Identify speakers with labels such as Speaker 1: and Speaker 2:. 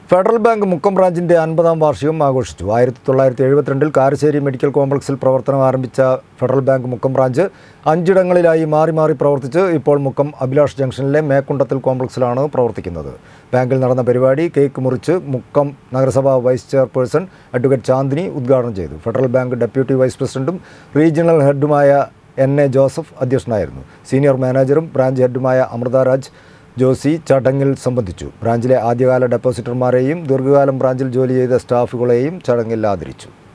Speaker 1: federal bank Mukkam ബ്രാഞ്ചിന്റെ അൻപതാം വാർഷികം ആഘോഷിച്ചു ആയിരത്തി തൊള്ളായിരത്തി എഴുപത്തിരണ്ടിൽ കാരശ്ശേരി മെഡിക്കൽ കോംപ്ലക്സിൽ പ്രവർത്തനം ആരംഭിച്ച ഫെഡറൽ ബാങ്ക് മുക്കം ബ്രാഞ്ച് അഞ്ചിടങ്ങളിലായി മാറി മാറി പ്രവർത്തിച്ച് ഇപ്പോൾ മുക്കം അഭിലാഷ് ജംഗ്ഷനിലെ മേക്കുണ്ടത്തിൽ കോംപ്ലക്സിലാണ് പ്രവർത്തിക്കുന്നത് ബാങ്കിൽ നടന്ന പരിപാടി കേക്ക് മുറിച്ച് മുക്കം നഗരസഭാ വൈസ് ചെയർപേഴ്സൺ അഡ്വക്കേറ്റ് ചാന്ദിനി ഉദ്ഘാടനം ചെയ്തു ഫെഡറൽ ബാങ്ക് ഡെപ്യൂട്ടി വൈസ് പ്രസിഡന്റും റീജിയണൽ ഹെഡുമായ എൻ എ ജോസഫ് അധ്യക്ഷനായിരുന്നു സീനിയർ മാനേജറും ബ്രാഞ്ച് ഹെഡുമായ അമൃത രാജ് ജോസി ചടങ്ങിൽ സംബന്ധിച്ചു ബ്രാഞ്ചിലെ ആദ്യകാല ഡെപ്പോസിറ്റർമാരെയും ദീർഘകാലം ബ്രാഞ്ചിൽ ജോലി ചെയ്ത സ്റ്റാഫുകളെയും ചടങ്ങിൽ ആദരിച്ചു